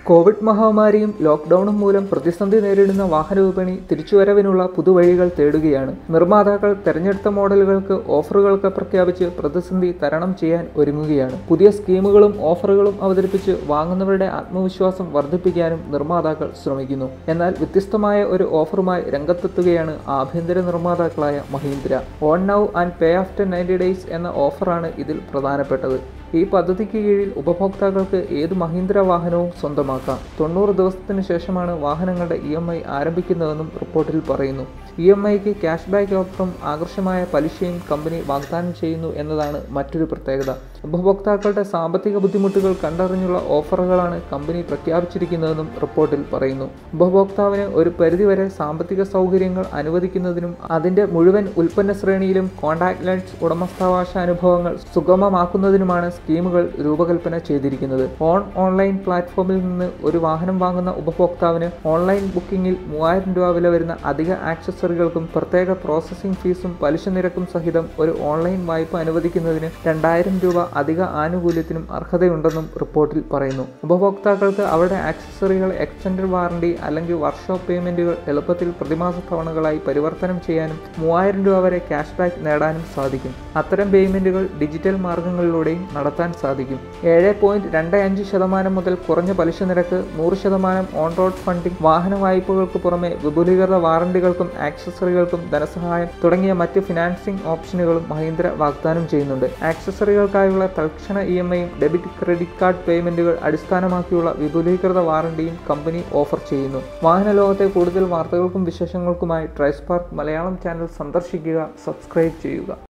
Covid മഹാമാരിയും ലോക്ക്ഡൌണും മൂലം പ്രതിസന്ധി നേരിടുന്ന വാഹന വിപണി തിരിച്ചുവരവിനുള്ള പുതുവഴികൾ തേടുകയാണ് നിർമ്മാതാക്കൾ തെരഞ്ഞെടുത്ത മോഡലുകൾക്ക് ഓഫറുകളൊക്കെ പ്രഖ്യാപിച്ച് പ്രതിസന്ധി തരണം ചെയ്യാൻ ഒരുങ്ങുകയാണ് പുതിയ സ്കീമുകളും ഓഫറുകളും അവതരിപ്പിച്ച് വാങ്ങുന്നവരുടെ ആത്മവിശ്വാസം വർദ്ധിപ്പിക്കാനും നിർമ്മാതാക്കൾ ശ്രമിക്കുന്നു എന്നാൽ വ്യത്യസ്തമായ ഒരു ഓഫറുമായി രംഗത്തെത്തുകയാണ് ആഭ്യന്തര നിർമ്മാതാക്കളായ Mahindra own now and pay after ninety days എന്ന ഓഫറാണ് ഇതിൽ പ്രധാനപ്പെട്ടത് ഈ പദ്ധതിക്ക് കീഴിൽ ഉപഭോക്താക്കൾക്ക് ഏത് മഹീന്ദ്ര വാഹനവും സ്വന്തമാക്കാം തൊണ്ണൂറ് ദിവസത്തിന് ശേഷമാണ് വാഹനങ്ങളുടെ ഇ എം ഐ ആരംഭിക്കുന്നതെന്നും റിപ്പോർട്ടിൽ പറയുന്നു ഇ എം ഐക്ക് ക്യാഷ് ബാക്ക് ഓഫറും ആകർഷമായ പലിശയും കമ്പനി വാഗ്ദാനം ചെയ്യുന്നു എന്നതാണ് മറ്റൊരു പ്രത്യേകത ഉപഭോക്താക്കളുടെ സാമ്പത്തിക ബുദ്ധിമുട്ടുകൾ കണ്ടറിഞ്ഞുള്ള ഓഫറുകളാണ് കമ്പനി പ്രഖ്യാപിച്ചിരിക്കുന്നതെന്നും റിപ്പോർട്ടിൽ പറയുന്നു ഉപഭോക്താവിന് ഒരു പരിധിവരെ സാമ്പത്തിക സൗകര്യങ്ങൾ അനുവദിക്കുന്നതിനും അതിന്റെ മുഴുവൻ ഉൽപ്പന്ന ശ്രേണിയിലും കോൺടാക്ട് ലെൻസ് ഉടമസ്ഥാവകാശ അനുഭവങ്ങൾ സുഗമമാക്കുന്നതിനുമാണ് സ്കീമുകൾ രൂപകൽപ്പന ചെയ്തിരിക്കുന്നത് ഓൺ ഓൺലൈൻ പ്ലാറ്റ്ഫോമിൽ നിന്ന് ഒരു വാഹനം വാങ്ങുന്ന ഉപഭോക്താവിന് ഓൺലൈൻ ബുക്കിംഗിൽ മൂവായിരം രൂപ വില വരുന്ന അധിക ആക്സസറികൾക്കും പ്രത്യേക പ്രോസസ്സിംഗ് ഫീസും പലിശ നിരക്കും സഹിതം ഒരു ഓൺലൈൻ വായ്പ അനുവദിക്കുന്നതിന് രണ്ടായിരം രൂപ അധിക ആനുകൂല്യത്തിനും അർഹതയുണ്ടെന്നും റിപ്പോർട്ടിൽ പറയുന്നു ഉപഭോക്താക്കൾക്ക് അവരുടെ ആക്സസറികൾ എക്സ്റ്റൻഡ് വാറണ്ടി അല്ലെങ്കിൽ വർക്ക്ഷോപ്പ് പേയ്മെന്റുകൾ എളുപ്പത്തിൽ പ്രതിമാസ തവണകളായി പരിവർത്തനം ചെയ്യാനും മൂവായിരം രൂപ വരെ ക്യാഷ് ബാക്ക് നേടാനും സാധിക്കും അത്തരം പേയ്മെന്റുകൾ ഡിജിറ്റൽ മാർഗങ്ങളിലൂടെയും നടത്താൻ സാധിക്കും ഏഴ് പോയിന്റ് രണ്ട് അഞ്ച് ശതമാനം മുതൽ കുറഞ്ഞ പലിശ നിരക്ക് നൂറ് ശതമാനം ഓൺ റോഡ് ഫണ്ടിംഗ് വാഹന വായ്പകൾക്ക് പുറമെ വിപുലീകൃത വാറണ്ടികൾക്കും ആക്സസറികൾക്കും ധനസഹായം തുടങ്ങിയ മറ്റ് ഫിനാൻസിംഗ് ഓപ്ഷനുകളും മഹീന്ദ്ര വാഗ്ദാനം ചെയ്യുന്നുണ്ട് ആക്സസറികൾക്കായുള്ള തൽക്ഷണ ഇ എം ഐയും ഡെബിറ്റ് ക്രെഡിറ്റ് കാർഡ് പേയ്മെന്റുകൾ അടിസ്ഥാനമാക്കിയുള്ള വിപുലീകൃത വാറണ്ടിയും കമ്പനി ഓഫർ ചെയ്യുന്നു വാഹന ലോകത്തെ കൂടുതൽ വാർത്തകൾക്കും വിശേഷങ്ങൾക്കുമായി ട്രൈസ്പാർക്ക് മലയാളം ചാനൽ സന്ദർശിക്കുക സബ്സ്ക്രൈബ് ചെയ്യുക